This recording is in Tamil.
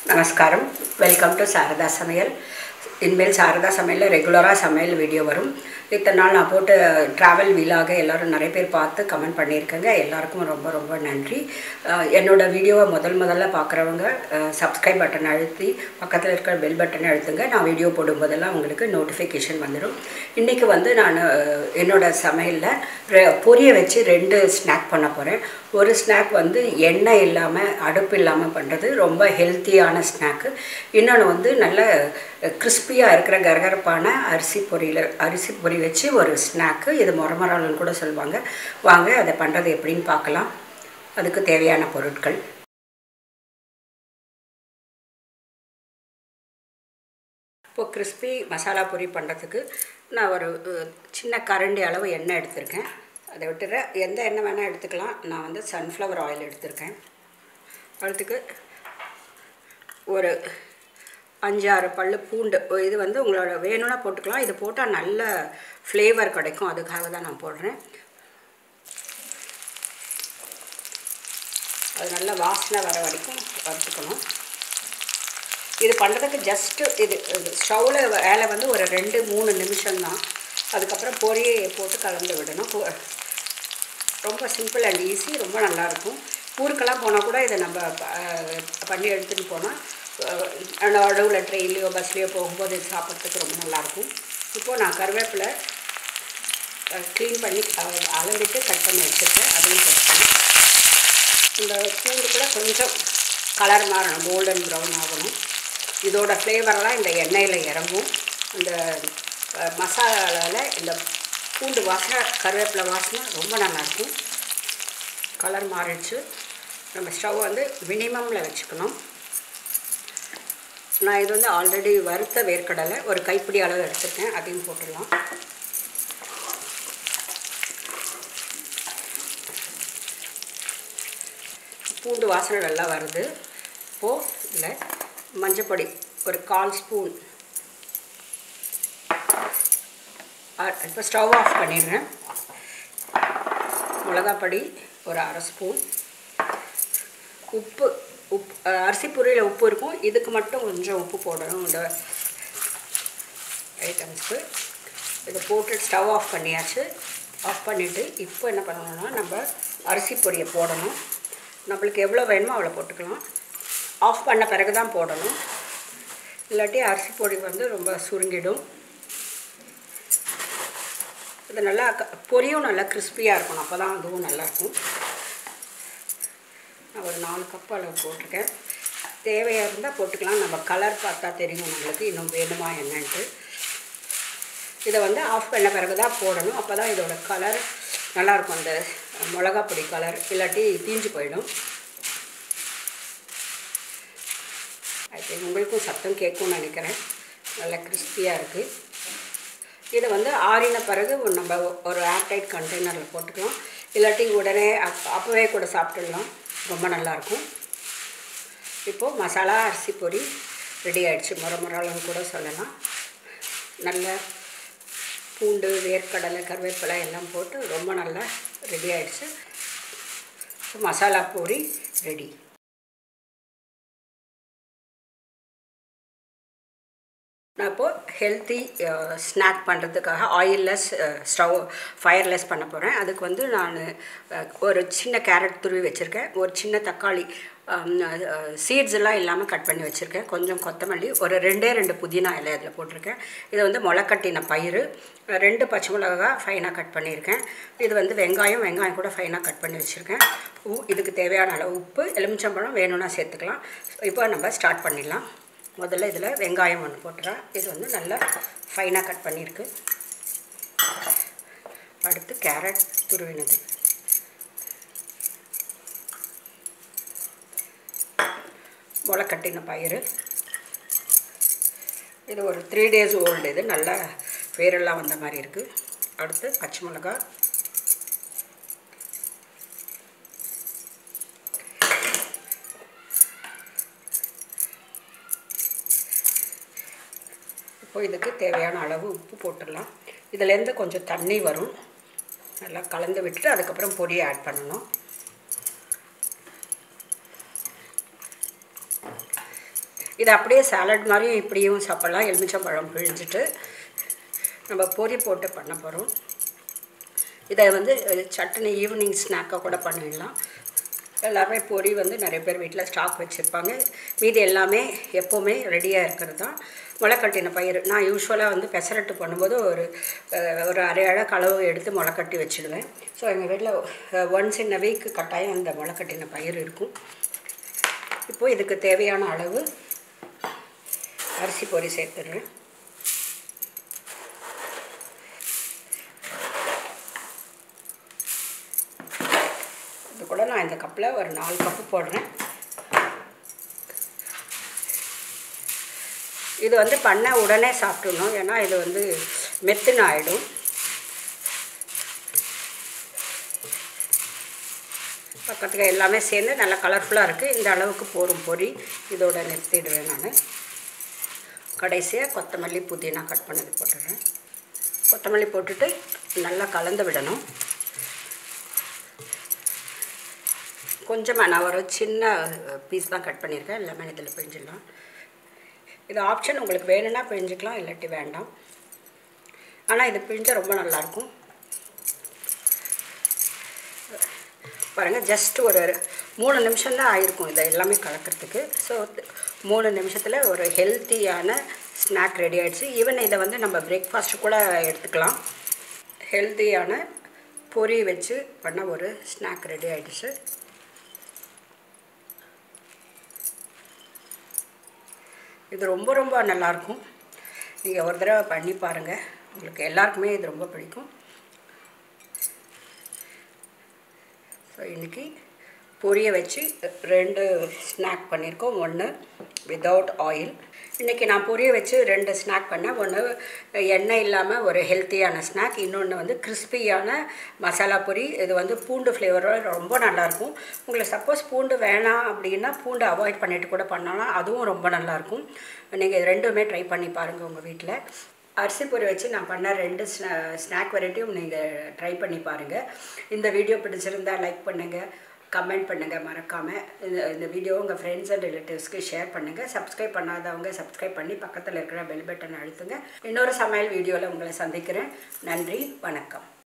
நமஸ்காரம் வெல்கம் டு சாரதா சமையல் இனிமேல் சாரதா சமையலில் ரெகுலராக சமையல் வீடியோ வரும் இத்தனை நாள் நான் போட்டு ட்ராவல் வீலாக எல்லோரும் நிறைய பேர் பார்த்து கமெண்ட் பண்ணியிருக்கேங்க எல்லாருக்கும் ரொம்ப ரொம்ப நன்றி அஹ் என்னோட வீடியோவை முதல் முதல்ல பார்க்குறவங்க சப்ஸ்கிரைப் பட்டன் அழுத்தி பக்கத்தில் இருக்கிற பெல் பட்டனை அழுத்துங்க நான் வீடியோ போடும்போதெல்லாம் உங்களுக்கு நோட்டிஃபிகேஷன் வந்துடும் இன்றைக்கி வந்து நான் அஹ், என்னோட சமையலில் ரெ- பொரிய வச்சு ரெண்டு ஸ்நாக் பண்ண போகிறேன் ஒரு ஸ்நாக் வந்து எண்ணெய் இல்லாமல் அடுப்பு இல்லாமல் பண்ணுறது ரொம்ப ஹெல்த்தியான ஸ்நாக்கு இன்னொன்று வந்து நல்ல கிறிஸ்பியாக இருக்கிற கரகரப்பான அரிசி பொரியில் அரிசி பொரி வச்சு ஒரு ஸ்நாக்கு இது மொரமராலன்னு கூட சொல்லுவாங்க வாங்க அதை பண்ணுறது எப்படின்னு பார்க்கலாம் அதுக்கு தேவையான பொருட்கள் இப்போ கிறிஸ்பி மசாலா பொரி பண்ணுறதுக்கு நான் ஒரு அஹ், சின்ன கரண்டி அளவு எண்ணெய் எடுத்திருக்கேன் அதை விட்டுற எந்த எண்ணெய் வேணால் எடுத்துக்கலாம் நான் வந்து சன்ஃப்ளவர் ஆயில் எடுத்திருக்கேன் அதுக்கு ஒரு அஞ்சாறு பல்லு பூண்டு இது வந்து உங்களோட வேணும்னா போட்டுக்கலாம் இது போட்டால் நல்ல ஃப்ளேவர் கிடைக்கும் அதுக்காக தான் நான் போடுறேன் அது நல்ல வாசனை வர வரைக்கும் வறுத்துக்கணும் இது பண்ணுறதுக்கு ஜஸ்ட்டு இது ஸ்டவ்வில் வேலை வந்து ஒரு ரெண்டு மூணு நிமிஷம் தான் அதுக்கப்புறம் பொரியை போட்டு கலந்து விடணும் பொ- ரொம்ப சிம்பிள் அண்ட் ஈஸி ரொம்ப நல்லாயிருக்கும் ஊருக்கெல்லாம் போனால் கூட இதை நம்ம அஹ், பண்ணி எடுத்துகிட்டு போனால் நடுவில் ட்ரெயின்லேயோ பஸ்லேயோ போகும்போது இது சாப்பிட்றதுக்கு ரொம்ப நல்லாயிருக்கும் இப்போது நான் கருவேப்பிலை க்ளீன் பண்ணி அஹ், அளந்துட்டு கட் பண்ணி வச்சுருக்கேன் அதையும் போட்டுக்கணும் இந்த பூண்டு கூட கொஞ்சம் கலர் மாறணும் கோல்டன் ப்ரௌன் ஆகணும் இதோட ஃப்ளேவரெல்லாம் இந்த எண்ணெயில் இறங்கும் இந்த அஹ், மசாலாவில் இந்த பூண்டு வாசனை கருவேப்பிலை வாசனை ரொம்ப நல்லாயிருக்கும் கலர் மாறிடுச்சு நம்ம ஸ்டவ் வந்து மினிமமில் வச்சுக்கணும் நான் இது வந்து ஆல்ரெடி வறுத்த வேர்க்கடலை ஒரு கைப்பிடி அளவு எடுத்துருக்கேன் அதையும் போட்டுடலாம் பூண்டு வாசனை நல்லா வருது இப்போது இதில் மஞ்சப்பொடி ஒரு கால் ஸ்பூன் இப்போ ஸ்டவ் ஆஃப் பண்ணிடுறேன் மிளகாப்பொடி ஒரு அரை ஸ்பூன் உப்பு உப் அஹ், அரிசி பொரியில் உப்பு இருக்கும் இதுக்கு மட்டும் கொஞ்சம் உப்பு போடணும் இந்த ஐட்டம்ஸ்க்கு இதை போட்டு ஸ்டவ் ஆஃப் பண்ணியாச்சு ஆஃப் பண்ணிவிட்டு இப்போ என்ன பண்ணணும்னா நம்ம அரிசி பொரியை போடணும் நம்மளுக்கு எவ்வளோ வேணுமோ அவ்வளோ போட்டுக்கலாம் ஆஃப் பண்ண பிறகு தான் போடணும் இல்லாட்டி அரிசி பொடி வந்து ரொம்ப சுருங்கிடும் இது நல்லா க- பொரியும் நல்லா கிறிஸ்பியாக இருக்கணும் அப்போ தான் அதுவும் நல்லாயிருக்கும் நான் ஒரு நாலு கப் அளவு போட்டிருக்கேன் தேவையாக இருந்தால் போட்டுக்கலாம் நம்ம கலர் பார்த்தா தெரியும் நம்மளுக்கு இன்னும் வேணுமா என்னன்ட்டு இதை வந்து ஆஃப் பண்ண பிறகு தான் போடணும் அப்போ தான் இதோட கலர் நல்லாயிருக்கும் அந்த மிளகா பொடி கலர் இல்லாட்டி தீஞ்சு போயிடும் ஐ திங்க் உங்களுக்கும் சத்தம் கேட்கும்னு நினைக்கிறேன் நல்லா கிறிஸ்பியாக இருக்குது இதை வந்து ஆறின பிறகு நம்ம ஒரு ஏர்டைட் கண்டெய்னரில் போட்டுக்கலாம் இல்லாட்டி உடனே அப் அப்போவே கூட சாப்பிட்டுடலாம் ரொம்ப நல்லாயிருக்கும் இப்போது மசாலா அரிசி பொரி ரெடி ஆயிடுச்சு முறை முறாலும் கூட சொல்லலாம் நல்ல பூண்டு வேர்க்கடலை கருவேப்பிலை எல்லாம் போட்டு ரொம்ப நல்லா ரெடி ஆயிடுச்சு மசாலா பூரி ரெடி நான் இப்போது ஹெல்த்தி ஸ்நாக் பண்ணுறதுக்காக ஆயில்லெஸ் ஸ்டவ் ஃபயர்லெஸ் பண்ண போகிறேன் அதுக்கு வந்து நான் ஒரு சின்ன கேரட் துருவி வச்சுருக்கேன் ஒரு சின்ன தக்காளி சீட்ஸ் எல்லாம் இல்லாமல் கட் பண்ணி வச்சுருக்கேன் கொஞ்சம் கொத்தமல்லி ஒரு ரெண்டே ரெண்டு புதினா இலை அதில் போட்டிருக்கேன் இது வந்து முளைக்கட்டின பயிறு ரெண்டு பச்சை மிளகா ஃபைனாக கட் பண்ணியிருக்கேன் இது வந்து வெங்காயம் வெங்காயம் கூட ஃபைனாக கட் பண்ணி வச்சுருக்கேன் உ இதுக்கு தேவையான அளவு உப்பு எலுமிச்சம்பழம் வேணும்னா சேர்த்துக்கலாம் இப்போ நம்ம ஸ்டார்ட் பண்ணிடலாம் முதல்ல இதில் வெங்காயம் ஒன்று போட்டுறேன் இது வந்து நல்லா ஃபைனாக கட் பண்ணியிருக்கு அடுத்து கேரட் துருவினது முளைக்கட்டின பயிறு இது ஒரு த்ரீ டேஸ் ஓல்டு இது நல்லா வேரெல்லாம் வந்த மாதிரி இருக்குது அடுத்து பச்சை மிளகா இப்போ இதுக்கு தேவையான அளவு உப்பு போட்டுடலாம் இதுலேருந்து கொஞ்சம் தண்ணி வரும் நல்லா கலந்து விட்டுட்டு அதுக்கப்புறம் பொடியை ஆட் பண்ணணும் இதை அப்படியே சாலட் மாதிரியும் இப்படியும் சாப்பிட்லாம் எலுமிச்சம்பழம் பிழிஞ்சிட்டு நம்ம பொரி போட்டு பண்ண போகிறோம் இதை வந்து அஹ், சட்னி ஈவினிங் ஸ்நாக்காக கூட பண்ணிடலாம் எல்லாருமே பொரி வந்து நிறைய பேர் வீட்டில் ஸ்டாக் வச்சுருப்பாங்க மீதி எல்லாமே எப்போவுமே ரெடியாக இருக்கிறது தான் முளைக்கட்டின பயிர் நான் யூஸ்வலாக வந்து பெசரட்டு பண்ணும்போது ஒரு அஹ், ஒரு அரை அழ களவு எடுத்து முளைக்கட்டி வச்சுடுவேன் ஸோ எங்கள் வீட்டில் ஒன்ஸ் இன் வீக் கட்டாயம் அந்த முளைக்கட்டின பயிர் இருக்கும் இப்போது இதுக்கு தேவையான அளவு அரிசி பொரி சேர்த்துடுறேன் இது கூட நான் இந்த கப்பில் ஒரு நாலு கப்பு போடுறேன் இது வந்து பண்ண உடனே சாப்பிட்டுடணும் ஏன்னா இது வந்து மெத்துன்னு ஆகிடும் பக்கத்துக்கு எல்லாமே சேர்ந்து நல்லா கலர்ஃபுல்லாக இருக்குது இந்த அளவுக்கு போரும் பொரி இதோட நிறுத்திடுவேன் நான் கடைசியாக கொத்தமல்லி புதினா கட் பண்ணது போட்டுடுறேன் கொத்தமல்லி போட்டுட்டு நல்லா கலந்து விடணும் கொஞ்சமாக நான் ஒரு சின்ன பீஸ் தான் கட் பண்ணியிருக்கேன் எல்லாமே இதில் பிழிஞ்சிடலாம் இது ஆப்ஷன் உங்களுக்கு வேணும்னா பிழிஞ்சிக்கலாம் இல்லாட்டி வேண்டாம் ஆனால் இது பிழிஞ்சால் ரொம்ப நல்லாயிருக்கும் பாருங்கள் ஜஸ்ட் ஒரு மூணு நிமிஷம் தான் ஆயிருக்கும் இதை எல்லாமே கலக்கிறதுக்கு ஸோ மூணு நிமிஷத்தில் ஒரு ஹெல்த்தியான ஸ்நாக் ரெடி ஆகிடுச்சு ஈவன் இதை வந்து நம்ம பிரேக்ஃபாஸ்ட்டு கூட எடுத்துக்கலாம் ஹெல்த்தியான பொரி வச்சு பண்ண ஒரு ஸ்நாக் ரெடி ஆகிடுச்சு இது ரொம்ப ரொம்ப நல்லாயிருக்கும் நீங்கள் ஒரு தடவை பண்ணி பாருங்கள் உங்களுக்கு எல்லாருக்குமே இது ரொம்ப பிடிக்கும் ஸோ இன்றைக்கி பொரிய வச்சு ரெண்டு ஸ்நாக் பண்ணியிருக்கோம் ஒன்று வித்தவுட் ஆயில் இன்றைக்கி நான் பொரிய வச்சு ரெண்டு ஸ்நாக் பண்ணேன் ஒன்று எண்ணெய் இல்லாமல் ஒரு ஹெல்த்தியான ஸ்நாக் இன்னொன்று வந்து கிறிஸ்பியான மசாலா பொரி இது வந்து பூண்டு ஃப்ளேவரோட ரொம்ப நல்லாயிருக்கும் உங்களுக்கு சப்போஸ் பூண்டு வேணாம் அப்படின்னா பூண்டு அவாய்ட் பண்ணிட்டு கூட பண்ணலாம் அதுவும் ரொம்ப நல்லாயிருக்கும் நீங்கள் ரெண்டுமே ட்ரை பண்ணி பாருங்கள் உங்கள் வீட்டில் அரிசி பொரி வச்சு நான் பண்ண ரெண்டு ஸ்நா ஸ்நாக் வெரைட்டியும் நீங்கள் ட்ரை பண்ணி பாருங்கள் இந்த வீடியோ பிடிச்சிருந்தா லைக் பண்ணுங்கள் கமெண்ட் பண்ணுங்கள் மறக்காமல் இந்த இந்த வீடியோ உங்கள் ஃப்ரெண்ட்ஸ் அண்ட் ரிலேட்டிவ்ஸ்க்கு ஷேர் பண்ணுங்கள் சப்ஸ்கிரைப் பண்ணாதவங்க சப்ஸ்கிரைப் பண்ணி பக்கத்தில் இருக்கிற பெல் பட்டன் அழுத்துங்க இன்னொரு சமையல் வீடியோவில் உங்களை சந்திக்கிறேன் நன்றி வணக்கம்